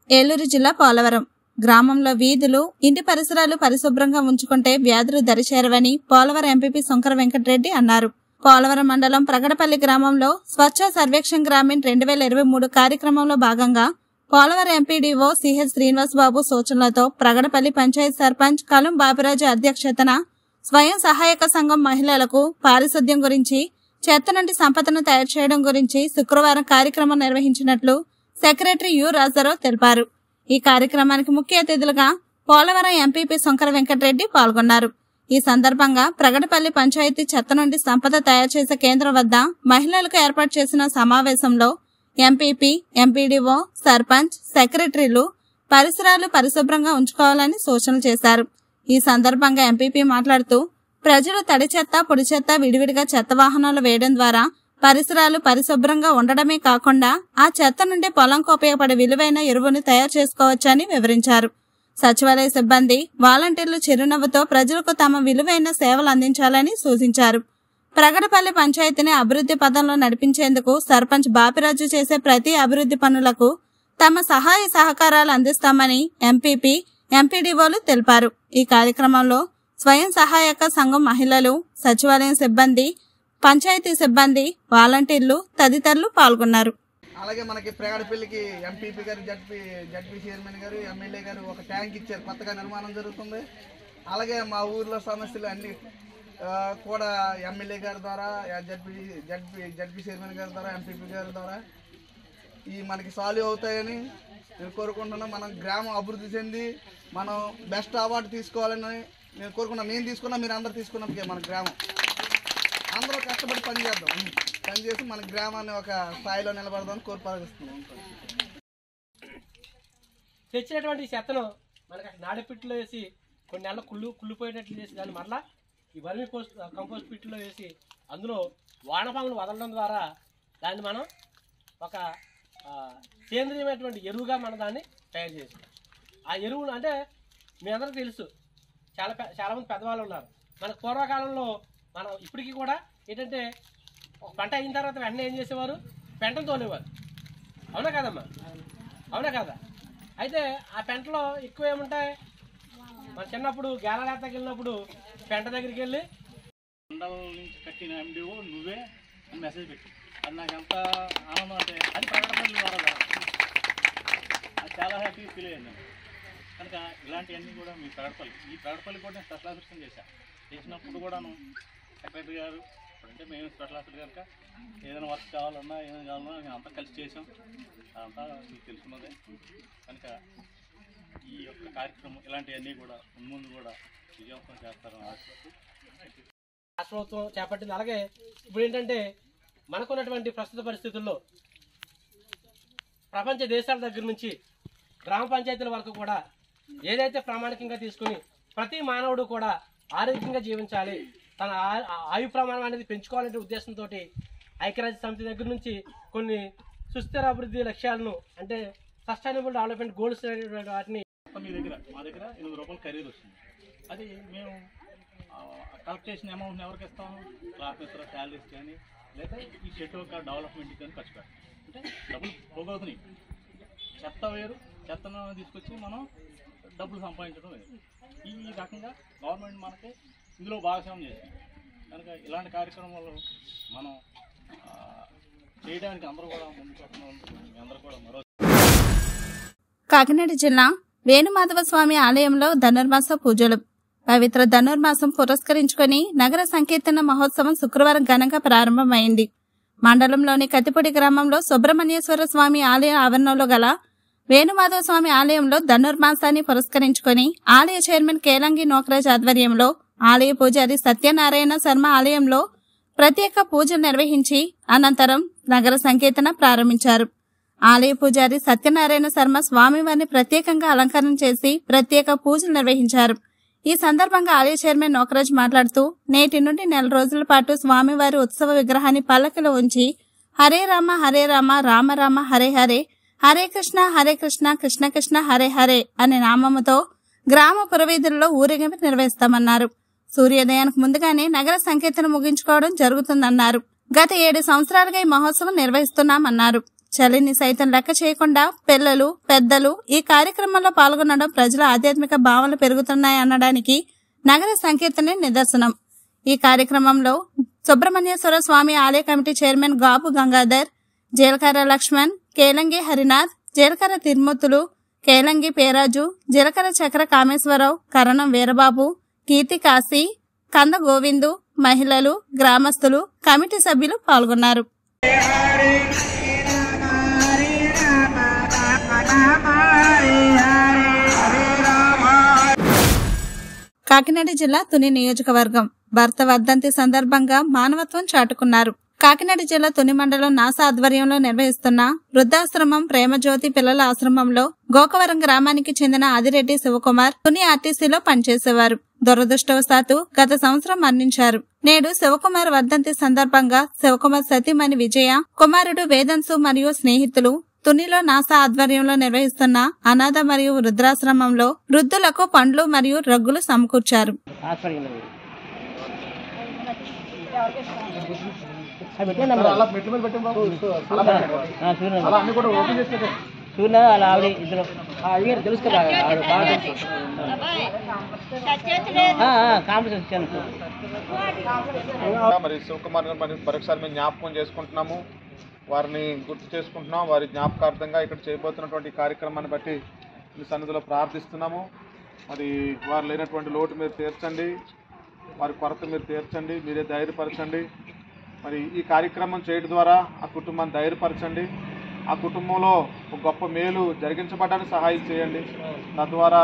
ఏలూరు జిల్లా పోలవరం గ్రామంలో వీధులు ఇంటి పరిసరాలు పరిశుభ్రంగా ఉంచుకుంటే వ్యాధులు దరిచేరవని పోలవరం ఎంపీపీ శంకర వెంకటరెడ్డి అన్నారు పోలవరం మండలం ప్రగడపల్లి గ్రామంలో స్వచ్ఛ సర్వేక్షణ్ గ్రామీణ్ రెండు వేల ఇరవై మూడు కార్యక్రమంలో భాగంగా పోలవరం ఎంపీడీఓ సిహెచ్ శ్రీనివాస్ బాబు సూచనలతో ప్రగడపల్లి పంచాయత్ సర్పంచ్ కలం బాపిరాజు అధ్యక్షతన స్వయం సహాయక సంఘం మహిళలకు పారిశుద్ధ్యం గురించి చెత్త నుండి సంపదను తయారు చేయడం గురించి శుక్రవారం కార్యక్రమం నిర్వహించినట్లు సెక్రటరీ యు రాజారావు తెలిపారు ఈ కార్యక్రమానికి ముఖ్య అతిథులుగా పోలవరం ఎంపీపీ శంకర వెంకటరెడ్డి పాల్గొన్నారు ఈ సందర్భంగా ప్రగడపల్లి పంచాయతీ చెత్త నుండి సంపద తయారు చేసే కేంద్రం వద్ద మహిళలకు ఏర్పాటు చేసిన సమావేశంలో ఎంపీపీ ఎంపీడీఓ సర్పంచ్ సెక్రటరీలు పరిసరాలు పరిశుభ్రంగా ఉంచుకోవాలని సూచనలు చేశారు ఈ సందర్భంగా ఎంపీపీ మాట్లాడుతూ ప్రజలు తడి చెత్త పొడి చెత్త విడివిడిగా చెత్త వాహనాలు వేయడం ద్వారా పరిసరాలు పరిశుభ్రంగా ఉండడమే కాకుండా ఆ చెత్త నుండి పొలంకు ఉపయోగపడే విలువైన ఎరువును తయారు చేసుకోవచ్చని వివరించారు సచివాలయ సిబ్బంది వాలంటీర్లు చిరునవ్వుతో ప్రజలకు తమ విలువైన సేవలు అందించాలని సూచించారు ప్రగడపల్లి పంచాయతీని అభివృద్ధి పదంలో నడిపించేందుకు సర్పంచ్ బాపిరాజు చేసే ప్రతి అభివృద్ధి పనులకు తమ సహాయ సహకారాలు అందిస్తామని ఎంపీపీ ఎంపీడీఓలు తెలిపారు ఈ కార్యక్రమంలో స్వయం సహాయక సంఘం మహిళలు సచివాలయం సిబ్బంది పంచాయతీ సిబ్బంది వాలంటీర్లు తదితరులు పాల్గొన్నారు అలాగే మనకి ప్రేగడపల్లికి ఎంపీపీ గారు జడ్పీ జడ్పీ చైర్మన్ గారు ఎమ్మెల్యే గారు ఒక ట్యాంక్ ఇచ్చారు కొత్తగా నిర్మాణం జరుగుతుంది అలాగే మా ఊర్లో సమస్యలు అన్ని ఆ, కూడా ఎమ్మెల్యే గారి ద్వారా జడ్పీ జడ్పీ జడ్పీ చైర్మన్ గారి ద్వారా ఎంపీపీ గారి ద్వారా ఈ మనకి సాల్వ్ అవుతాయని నేను కోరుకుంటున్నాను మనం గ్రామం అభివృద్ధి చెంది మనం బెస్ట్ అవార్డు తీసుకోవాలని నేను కోరుకున్నాను నేను తీసుకున్నా మీరు అందరు తీసుకున్నప్పటికే మన గ్రామం అందరూ కష్టపడి పని చేద్దాం పని చేసి మన గ్రామాన్ని ఒక స్థాయిలో నిలబడదామని కోరుపాలిస్తున్నాం తెచ్చినటువంటి ఈ చెత్తను మనకి అక్కడ నాడపిట్లో వేసి కొన్ని నెలలు కుళ్ళు కుళ్ళిపోయేటట్లు చేసి దాన్ని మరలా ఈ వర్మి పోస్ట్ కంపోస్ట్ పిట్లో వేసి అందులో వానపాములు వదలడం ద్వారా దాన్ని మనం ఒక ఆ, సేంద్రియమైనటువంటి ఎరువుగా మనం దాన్ని తయారు చేసాం ఆ ఎరువులు అంటే మీ అందరికీ తెలుసు చాలా పె- చాలామంది పెద్దవాళ్ళు ఉన్నారు మన పూర్వకాలంలో మనం ఇప్పటికీ కూడా ఏంటంటే ఒక పంట అయిన తర్వాత వెంటనే ఏం చేసేవారు పెంటను తోలేవారు అవునా కదమ్మా అవునా కదా అయితే ఆ పెంటలో ఎక్కువ ఏముంటాయి మన చిన్నప్పుడు గేలలేతకి వెళ్ళినప్పుడు పెంట దగ్గరికి వెళ్ళి మండలం నుంచి కట్టిన ఎండిఓ నువ్వే అని మెసేజ్ పెట్టు అది నాకు ఎంత ఆనందం అంటే అది ప్రకటనలు ద్వారా అది చాలా హ్యాపీ ఫీల్ అయ్యాను కనుక ఇలాంటివన్నీ కూడా మీ ప్రగడపల్లి ఈ ప్రగడపల్లి కూడా నేను స్పెషల్ ఆఫీసర్ చేశాను చేసినప్పుడు కూడాను సెక్రటరీ గారు అంటే మేము స్పెషల్ ఆఫీసర్ కనుక ఏదైనా వర్క్ కావాలన్నా ఏదైనా కావాలన్నా మేము అంతా కలిసి చేసాం అదంతా మీకు తెలుసున్నదే కనుక ఈ యొక్క కార్యక్రమం ఇలాంటివన్నీ కూడా ముందు కూడా విజయవంతం చేస్తారని ఆశిస్తూ రాష్ట్ర ప్రభుత్వం చేపట్టింది అలాగే ఇప్పుడు ఏంటంటే మనకున్నటువంటి ప్రస్తుత పరిస్థితుల్లో ప్రపంచ దేశాల దగ్గర నుంచి గ్రామ పంచాయతీల వరకు కూడా ఏదైతే ప్రామాణికంగా తీసుకుని ప్రతి మానవుడు కూడా ఆరోగ్యంగా జీవించాలి తన ఆ- ఆ- ఆయు ప్రమాణం అనేది పెంచుకోవాలనే ఉద్దేశంతో ఐక్యరాజ్య సమితి దగ్గర నుంచి కొన్ని సుస్థిర అభివృద్ధి లక్ష్యాలను అంటే సస్టైనబుల్ డెవలప్మెంట్ గోల్స్ అనేటువంటి వాటిని మొత్తం మీ దగ్గర మా దగ్గర ఎనిమిది రూపాయలు ఖరీదు వస్తుంది అది మేము కలెక్ట్ చేసిన అమౌంట్ని ఎవరికి ఇస్తాము క్లాస్ ఇతర శాలరీస్ కానీ లేదా ఈ షెడ్ యొక్క డెవలప్మెంట్ కానీ ఖర్చు పెడతాం అంటే డబ్బులు పోగవుతున్నాయి చెత్త వేరు చెత్తను తీసుకొచ్చి మనం డబ్బులు సంపాదించడం వేరు ఈ రకంగా గవర్నమెంట్ మనకి ఇందులో భాగస్వామ్యం చేసింది కనుక ఇలాంటి కార్యక్రమాలు మనం ఆ, చేయడానికి అందరూ కూడా ముందుకు వస్తున్నందుకు మీ అందరూ కూడా మరో కాకినాడ జిల్లా వేణుమాధవ స్వామి ఆలయంలో ధనుర్మాస పూజలు పవిత్ర ధనుర్మాసం పురస్కరించుకొని నగర సంకీర్తన మహోత్సవం శుక్రవారం ఘనంగా ప్రారంభమైంది మండలంలోని కతిపొడి గ్రామంలో సుబ్రహ్మణ్యేశ్వర స్వామి ఆలయ ఆవరణలో గల వేణుమాధవ స్వామి ఆలయంలో ధనుర్మాసాన్ని పురస్కరించుకొని ఆలయ చైర్మన్ కేలంగి నోకరాజ్ ఆధ్వర్యంలో ఆలయ పూజారి సత్యనారాయణ శర్మ ఆలయంలో ప్రత్యేక పూజలు నిర్వహించి అనంతరం నగర సంకీర్తన ప్రారంభించారు ఆలయ పూజారి సత్యనారాయణ శర్మ స్వామివారిని ప్రత్యేకంగా అలంకరణ చేసి ప్రత్యేక పూజలు నిర్వహించారు ఈ సందర్భంగా ఆలయ చైర్మన్ నోకరాజ్ మాట్లాడుతూ నేటి నుండి నెల రోజుల పాటు స్వామివారి ఉత్సవ విగ్రహాన్ని పల్లకిలో ఉంచి హరే రామ హరే రామ రామ రామ హరే హరే హరే కృష్ణ హరే కృష్ణ కృష్ణ కృష్ణ హరే హరే అనే నామముతో గ్రామ పురవీధుల్లో ఊరేగింపు నిర్వహిస్తామన్నారు సూర్యోదయానికి ముందుగానే నగర సంకీర్తన ముగించుకోవడం జరుగుతుందన్నారు గత ఏడు సంవత్సరాలుగా ఈ మహోత్సవం నిర్వహిస్తున్నామన్నారు చలిని సైతం లెక్క చేయకుండా పిల్లలు పెద్దలు ఈ కార్యక్రమంలో పాల్గొనడం ప్రజల ఆధ్యాత్మిక భావనలు పెరుగుతున్నాయి అనడానికి నగర సంకీర్తనే నిదర్శనం ఈ కార్యక్రమంలో సుబ్రహ్మణ్యేశ్వర స్వామి ఆలయ కమిటీ చైర్మన్ గాబు గంగాధర్ జీలకర్ర లక్ష్మణ్ కేలంగి హరినాథ్ జీలకర్ర తిరుమూర్తులు కేలంగి పేరాజు జీలకర్ర చక్ర కామేశ్వరరావు కరణం వీరబాబు కీర్తి కాశీ కంద గోవిందు మహిళలు గ్రామస్తులు కమిటీ సభ్యులు పాల్గొన్నారు కాకినాడ జిల్లా తుని నియోజకవర్గం భర్త వర్ధంతి సందర్భంగా మానవత్వం చాటుకున్నారు కాకినాడ జిల్లా తుని మండలం నాసా ఆధ్వర్యంలో నిర్వహిస్తున్న వృద్ధాశ్రమం ప్రేమజ్యోతి పిల్లల ఆశ్రమంలో గోకవరం గ్రామానికి చెందిన ఆదిరెడ్డి శివకుమార్ తుని ఆర్టీసీలో పనిచేసేవారు దురదృష్టవశాత్తు గత సంవత్సరం మరణించారు నేడు శివకుమార్ వర్ధంతి సందర్భంగా శివకుమార్ సతీమణి విజయ కుమారుడు వేదన్సు మరియు స్నేహితులు తునిలో నాసా ఆధ్వర్యంలో నిర్వహిస్తున్న అనాథ మరియు వృద్ధాశ్రమంలో వృద్ధులకు పండ్లు మరియు రగ్గులు సమకూర్చారు చూడలేదు అలా ఆవిడ ఇద్దరు అడిగారు తెలుసు కదా ఆవిడ బాగా తెలుసు కాంపిటీషన్ వచ్చాను మరి శివకుమార్ గారు మరి మరొకసారి మేము జ్ఞాపకం చేసుకుంటున్నాము వారిని గుర్తు చేసుకుంటున్నాం వారి జ్ఞాపకార్థంగా ఇక్కడ చేయబోతున్నటువంటి కార్యక్రమాన్ని బట్టి మీ సన్నిధిలో ప్రార్థిస్తున్నాము మరి వారు లేనటువంటి లోటు మీరు తీర్చండి వారి కొరత మీరు తీర్చండి మీరే ధైర్యపరచండి మరి ఈ కార్యక్రమం చేయడం ద్వారా ఆ కుటుంబాన్ని ధైర్యపరచండి ఆ కుటుంబంలో ఒక గొప్ప మేలు జరిగించబడడానికి సహాయం చేయండి తద్వారా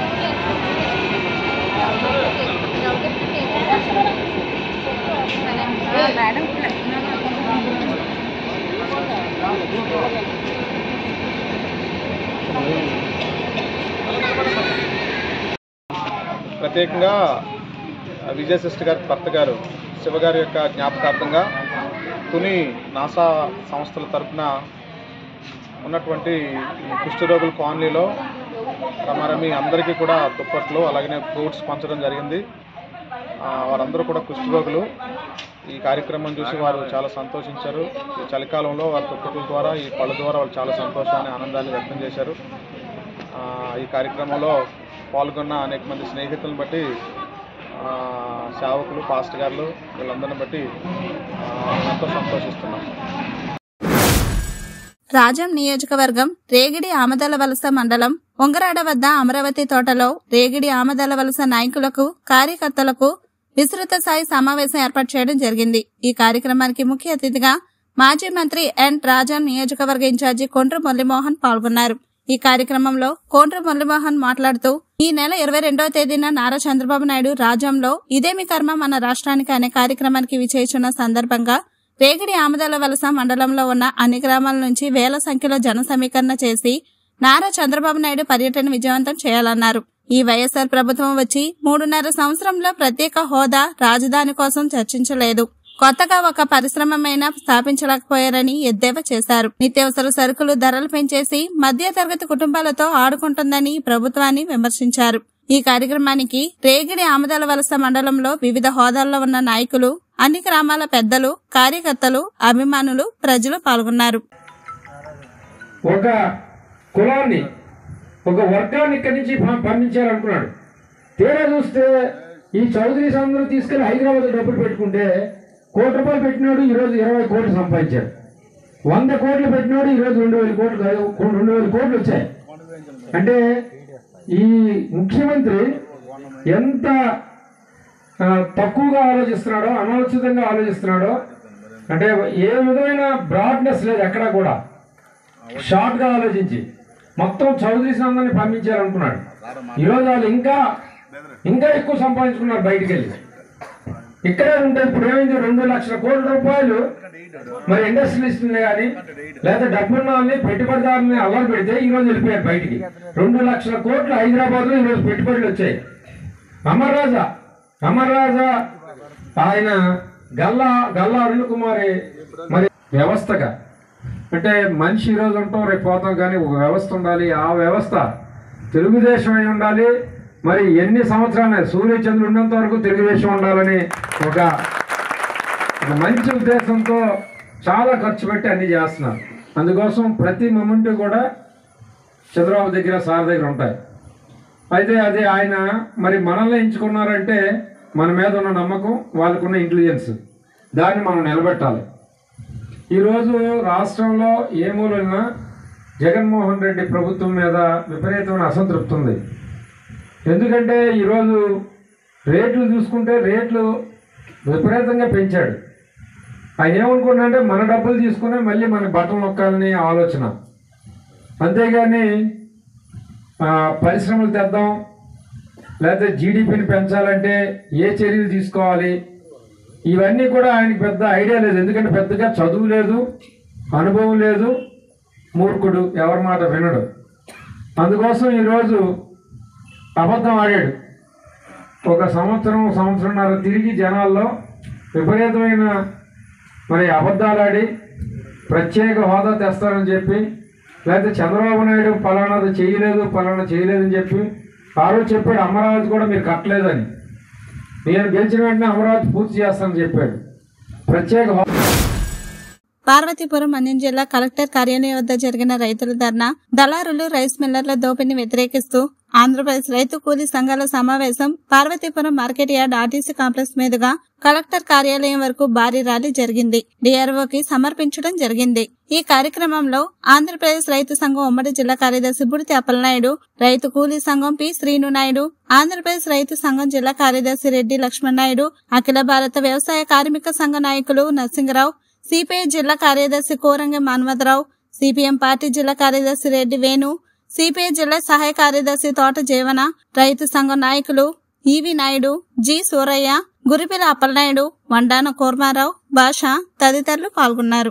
ప్రత్యేకంగా విజయ సిస్టర్ గారి భర్త గారు శివగారి యొక్క జ్ఞాపకార్థంగా తుని నాసా సంస్థల తరపున ఉన్నటువంటి ఈ కుష్ఠరోగుల కాలనీలో రమారమి అందరికీ కూడా దుప్పట్లు అలాగనే ఫ్రూట్స్ పంచడం జరిగింది ఆ, వారందరూ కూడా కుష్ఠరోగులు ఈ కార్యక్రమం చూసి వారు చాలా సంతోషించారు ఈ చలికాలంలో వారి దుప్పట్ల ద్వారా ఈ పళ్ళ ద్వారా వాళ్ళు చాలా సంతోషాన్ని ఆనందాన్ని వ్యక్తం చేశారు ఆ, ఈ కార్యక్రమంలో పాల్గొన్న అనేక మంది స్నేహితులను బట్టి ఆ, సేవకులు పాస్టర్ గారులు వీళ్ళందరిని బట్టి ఆ, ఎంతో సంతోషిస్తున్నాం రాజం నియోజకవర్గం రేగిడి ఆమదల వలస మండలం ఉంగరాడ వద్ద అమరావతి తోటలో రేగిడి ఆమదల వలస నాయకులకు కార్యకర్తలకు విస్తృత స్థాయి సమావేశం ఏర్పాటు చేయడం జరిగింది ఈ కార్యక్రమానికి ముఖ్య అతిథిగా మాజీ మంత్రి ఎన్ రాజం నియోజకవర్గ ఇన్ఛార్జి కొండ్రు మురళీమోహన్ పాల్గొన్నారు ఈ కార్యక్రమంలో కోండ్రు మురళీమోహన్ మాట్లాడుతూ ఈ నెల ఇరవై రెండవ తేదీన నారా చంద్రబాబు నాయుడు రాజ్యంలో ఇదేమి కర్మ మన రాష్ట్రానికి అనే కార్యక్రమానికి విచేస్తున్న సందర్భంగా రేగిడి ఆమదాల వలస మండలంలో ఉన్న అన్ని గ్రామాల నుంచి వేల సంఖ్యలో జన సమీకరణ చేసి నారా చంద్రబాబు నాయుడు పర్యటన విజయవంతం చేయాలన్నారు ఈ వైఎస్ఆర్ ప్రభుత్వం వచ్చి మూడున్నర సంవత్సరంలో ప్రత్యేక హోదా రాజధాని కోసం చర్చించలేదు కొత్తగా ఒక పరిశ్రమమైనా స్థాపించలేకపోయారని ఎద్దేవా చేశారు నిత్యావసర సరుకులు ధరలు పెంచేసి మధ్య తరగతి కుటుంబాలతో ఆడుకుంటుందని ఈ ప్రభుత్వాన్ని విమర్శించారు ఈ కార్యక్రమానికి రేగిడి ఆమదాల వలస మండలంలో వివిధ హోదాల్లో ఉన్న నాయకులు అన్ని గ్రామాల పెద్దలు కార్యకర్తలు అభిమానులు ప్రజలు పాల్గొన్నారు ఒక కులాన్ని ఒక వర్గాన్ని ఇక్కడి నుంచి పం- పంపించాలనుకున్నాడు తీరా చూస్తే ఈ చౌదరీస్ అందరూ తీసుకెళ్లి హైదరాబాద్ డబ్బులు పెట్టుకుంటే కోటి రూపాయలు పెట్టినాడు ఈరోజు ఇరవై కోట్లు సంపాదించాడు వంద కోట్లు పెట్టినాడు ఈరోజు రెండు వేల కోట్లు కాదు, రెండు వేల కోట్లు వచ్చాయి అంటే ఈ ముఖ్యమంత్రి ఎంత ఆ, తక్కువగా ఆలోచిస్తున్నాడో అనాలోచితంగా ఆలోచిస్తున్నాడో అంటే ఏ విధమైన బ్రాడ్నెస్ లేదు ఎక్కడా కూడా షార్ట్ గా ఆలోచించి మొత్తం చౌదరి అందరిని పంపించాలనుకున్నాడు ఈరోజు వాళ్ళు ఇంకా ఇంకా ఎక్కువ సంపాదించుకున్నారు బయటికి వెళ్ళి ఇక్కడే ఉంటే ఇప్పుడు ఏమైంది రెండు లక్షల కోట్ల రూపాయలు మరి ఇండస్ట్రియలిస్టులు కానీ లేదా డబ్బున్న వాళ్ళని పెట్టుబడిదారులని అల్లరి పెడితే ఈ రోజు వెళ్ళిపోయారు బయటికి రెండు లక్షల కోట్లు హైదరాబాద్ లో ఈరోజు పెట్టుబడులు వచ్చాయి అమర్ రాజా అమర్ రాజా ఆయన గల్లా గల్లా అరుణ్ కుమారి మరి వ్యవస్థగా అంటే మనిషి ఈ రోజు ఉంటాం రేపు పోతాం కానీ ఒక వ్యవస్థ ఉండాలి ఆ వ్యవస్థ తెలుగుదేశం అయి ఉండాలి మరి ఎన్ని సంవత్సరాలు సూర్యచంద్రుడు ఉన్నంత వరకు తెలుగుదేశం ఉండాలని ఒక ఒక మంచి ఉద్దేశంతో చాలా ఖర్చు పెట్టి అన్ని చేస్తున్నారు అందుకోసం ప్రతి మొమెంట్ కూడా చంద్రబాబు దగ్గర సార్ దగ్గర ఉంటాయి అయితే అది ఆయన మరి మనల్ని ఎంచుకున్నారంటే మన మీద ఉన్న నమ్మకం వాళ్ళకున్న ఇంటెలిజెన్స్ దాన్ని మనం నిలబెట్టాలి ఈరోజు రాష్ట్రంలో ఏ మూలన జగన్మోహన్ రెడ్డి ప్రభుత్వం మీద విపరీతమైన అసంతృప్తి ఉంది ఎందుకంటే ఈరోజు రేట్లు చూసుకుంటే రేట్లు విపరీతంగా పెంచాడు ఆయన ఏమనుకున్నాడంటే మన డబ్బులు తీసుకుని మళ్ళీ మన బట్టలు నొక్కాలని ఆలోచన అంతేగాని ఆ, పరిశ్రమలు తెద్దాం లేకపోతే జీడిపిని పెంచాలంటే ఏ చర్యలు తీసుకోవాలి ఇవన్నీ కూడా ఆయనకి పెద్ద ఐడియా లేదు ఎందుకంటే పెద్దగా చదువు లేదు అనుభవం లేదు మూర్ఖుడు ఎవరి మాట వినడు అందుకోసం ఈరోజు అబద్ధం ఆడాడు ఒక సంవత్సరం సంవత్సరంన్నర తిరిగి జనాల్లో విపరీతమైన మరి అబద్ధాలు ఆడి ప్రత్యేక హోదా తెస్తారని చెప్పి లేకపోతే చంద్రబాబు నాయుడు ఫలానాది చేయలేదు ఫలానా చేయలేదని చెప్పి ఆ రోజు చెప్పాడు అమరావతి కూడా మీరు కట్టలేదని నేను గెలిచిన వెంటనే అమరావతి పూర్తి చేస్తానని చెప్పాడు ప్రత్యేక హోదా పార్వతీపురం మన్యం జిల్లా కలెక్టర్ కార్యాలయం వద్ద జరిగిన రైతుల ధర్నా దళారులు రైస్ మిల్లర్ల దోపిడీని వ్యతిరేకిస్తూ ఆంధ్రప్రదేశ్ రైతు కూలీ సంఘాల సమావేశం Parvathipuram market yard RTC complex మీదుగా కలెక్టర్ కార్యాలయం వరకు భారీ ర్యాలీ జరిగింది డిఆర్ఓకి సమర్పించడం జరిగింది ఈ కార్యక్రమంలో ఆంధ్రప్రదేశ్ రైతు సంఘం ఉమ్మడి జిల్లా కార్యదర్శి బుడితి అప్పలనాయుడు రైతు కూలీ సంఘం పి శ్రీను నాయుడు ఆంధ్రప్రదేశ్ రైతు సంఘం జిల్లా కార్యదర్శి రెడ్డి లక్ష్మణ్ నాయుడు అఖిల భారత వ్యవసాయ కార్మిక సంఘ నాయకులు నరసింగరావు సిపిఐ జిల్లా కార్యదర్శి కోరంగి మాన్వదరావు సిపిఎం పార్టీ జిల్లా కార్యదర్శి రెడ్డి వేణు సిపిఐ జిల్లా సహాయ కార్యదర్శి తోట జీవన రైతు సంఘం నాయకులు ఈవి నాయుడు జి సూరయ్య గురిపిల అప్పలనాయుడు వండాన కోర్మారావు భాష తదితరులు పాల్గొన్నారు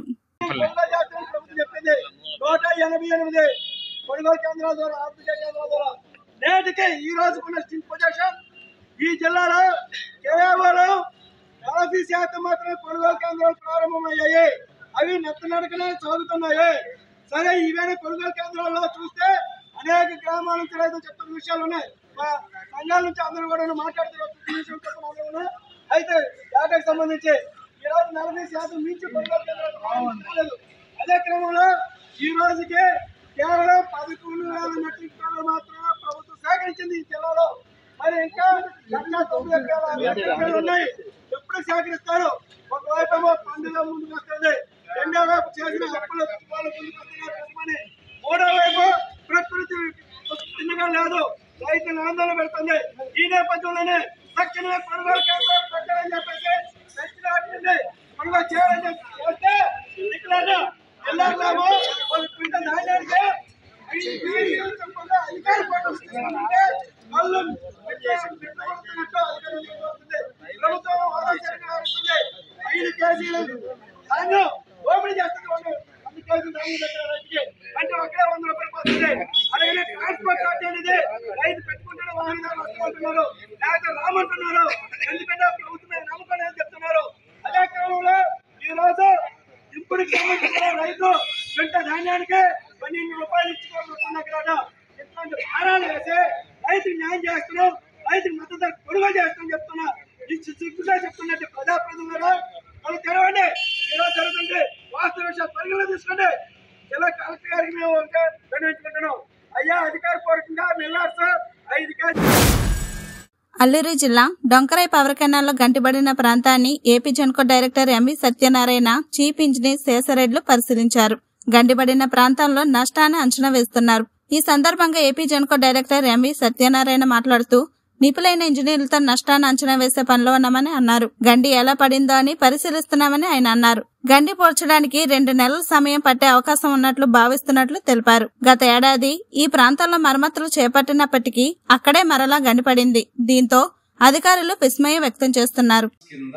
చెప్పింది నూట ఎనభై ఎనిమిది కొనుగోలు కేంద్రాల ద్వారా ఆర్థిక కేంద్రాల ద్వారా నేటికి ఈ రోజుకున్న స్టిల్ పొజిషన్ ఈ జిల్లాలో కేవలం నలభై శాతం మాత్రమే కొనుగోలు కేంద్రాలు ప్రారంభమయ్యాయి అవి నెత్తనడకనే సాగుతున్నాయి సరే ఈవేళ కొనుగోలు కేంద్రాల్లో చూస్తే అనేక గ్రామాల నుంచి రైతులు చెప్తున్న విషయాలు ఉన్నాయి మా సంఘాల నుంచి అందరూ కూడా మాట్లాడుతున్నారు విషయం చెప్తున్న అందరూ కూడా. అయితే డేటాకు సంబంధించి ఈ రోజు నలభై శాతం మించి కొనుగోలు కేంద్రాలు ప్రారంభించలేదు అదే క్రమంలో ఈ రోజుకి కేవలం పదకొండు వేల మెట్రిక్ టన్నులు మాత్రమే ప్రభుత్వం సేకరించింది ఈ జిల్లాలో మరి ఇంకా లక్ష తొమ్మిది వేల మెట్రిక్ టన్నులు ఉన్నాయి ఎప్పుడు సేకరిస్తారు ఒకవైపు ఏమో పండుగ ముందుకు వస్తుంది రెండో వైపు చేసిన అప్పులు వాళ్ళు ముందుకు వస్తున్నారు కష్టమని మూడో వైపు ప్రకృతి చిన్నగా లేదు రైతులు ఆందోళన పెడుతుంది ఈ నేపథ్యంలోనే తక్షణమే కొనుగోలు కేంద్రాలు పెట్టాలని చెప్పేసి చర్చలు ఆడుతుంది కొనుగోలు చేయాలని చెప్పి చేస్తే ఇక్కడ జిల్లాలో ఒక క్వింటల్ ధాన్యానికి ఐదు కేజీలు చొప్పున అధికార పన్ను ఇస్తున్నారంటే వాళ్ళు పెట్టబడుతున్నట్టు అధికారులు చెబుతుంది. ప్రభుత్వం ఆలోచనగా ఆడుతుంది. ఐదు కేజీలు ధాన్యం దోపిడీ చేస్తుంది వాళ్ళు ఐదు కేజీలు ధాన్యం పెట్టారు రైతుకి. అంటే ఒకే వంద రూపాయలు పోతుంది అలాగే ట్రాన్స్పోర్ట్ ఛార్జ్ అనేది రైతు పెట్టుకుంటున్న వాహనాలు వస్తున్నారు లేకపోతే రామంటున్నారు ఎందుకంటే ప్రభుత్వమే నమ్మకం లేదని చెప్తున్నారు అదే క్రమంలో ఈ రోజు ఇప్పుడు సంబంధించిన రైతు గంట ధాన్యానికి పన్నెండు రూపాయలు ఇచ్చుకోవాలనుకున్న కదా ఇట్లాంటి భారాలు వేసి రైతుకి న్యాయం చేస్తున్నాం రైతుకి మద్దతు ధర కొనుగోలు చేస్తాం చెప్తున్నా ఇది సిగ్గుగా చెప్తున్నట్టు ప్రజాప్రతినిధులు వాళ్ళు తెరవండి ఈరోజు జరుగుతుంది వాస్తవ విషయాలు పరిగణలో తీసుకోండి జిల్లా కలెక్టర్ గారికి మేము ఇంకా వినియోగించుకుంటున్నాం అయ్యా అధికారపూర్వకంగా మిల్లర్స్ ఐదు కేజీ అల్లూరి జిల్లా డొంకరై పవర్ కెనాల్లో గంటిబడిన ప్రాంతాన్ని AP Genco director M V Satyanarayana chief engineer శేషరెడ్లు పరిశీలించారు గండిబడిన ప్రాంతంలో నష్టాన్ని అంచనా వేస్తున్నారు ఈ సందర్భంగా AP Genco director M V Satyanarayana మాట్లాడుతూ నిపులైన ఇంజనీర్లతో నష్టాన్ని అంచనా వేసే పనిలో ఉన్నామని అన్నారు గండి ఎలా పడిందో అని పరిశీలిస్తున్నామని ఆయన అన్నారు గండి పోడ్చడానికి రెండు నెలల సమయం పట్టే అవకాశం ఉన్నట్లు భావిస్తున్నట్లు తెలిపారు గత ఏడాది ఈ ప్రాంతంలో మరమ్మతులు చేపట్టినప్పటికీ అక్కడే మరలా గండిపడింది దీంతో అధికారులు విస్మయం వ్యక్తం చేస్తున్నారు కింద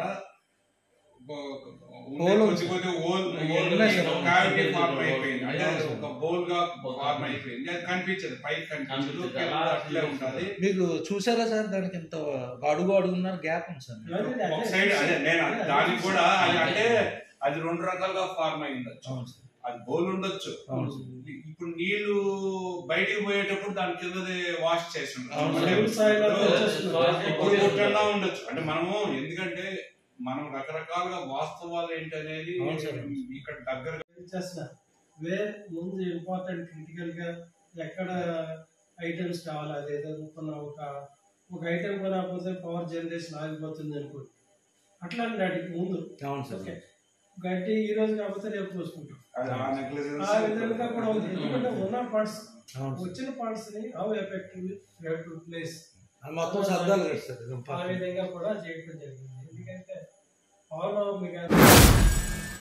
కొద్ది కొద్ది ఓల్ క్యావిటీ ఫార్మ్ అయిపోయింది అంటే అది ఒక బౌల్ గా ఫార్మ్ అయిపోయింది అది కనిపించదు పైకి కనిపించదు కింద అట్లే ఉంటది మీకు చూసారా సార్ దానికి ఎంత అడుగు అడుగున్నారు గ్యాప్ ఉంది సార్ ఒక సైడ్ అదే నేను దానికి కూడా అది అంటే అది రెండు రకాలుగా ఫార్మ్ అయి ఉండొచ్చు అవును సార్ అది బౌల్ ఉండొచ్చు అవును ఇప్పుడు నీళ్లు బయటికి పోయేటప్పుడు దాని కిందది వాష్ చేసి అవును సార్. ఇప్పుడు కొట్టన్నా ఉండొచ్చు అంటే మనము ఎందుకంటే మనం రకరకాలుగా వాస్తవాలు ఏంటి అనేది అవును సార్. ఇక్కడ దగ్గర చేస్తున్నా వేర్ ముందు ఇంపార్టెంట్ క్రిటికల్గా ఎక్కడ ఐటమ్స్ కావాలి అదేదో కొన్న ఒక ఒక ఐటమ్ కొనకపోతే పవర్ జనరేషన్ ఆగిపోతుంది అనుకోండి అట్లాంటి వాటికి ముందు అవును సార్. ఓకే గడ్డి ఈ రోజు కాకపోతే రేపు పోసుకుంటాం అది ఆ necklaces ఆ విధంగా కూడా ఉంది ఎందుకంటే ఉన్న పార్ట్స్ అవును సార్. వచ్చిన పార్ట్స్ ని హౌ ఎఫెక్టివ్ టు ప్లేస్ అది మొత్తం సర్దాలు కదా సార్ ఇది ఆ important. విధంగా కూడా చేయడం జరిగింది ఎందుకంటే పవర్ మీకు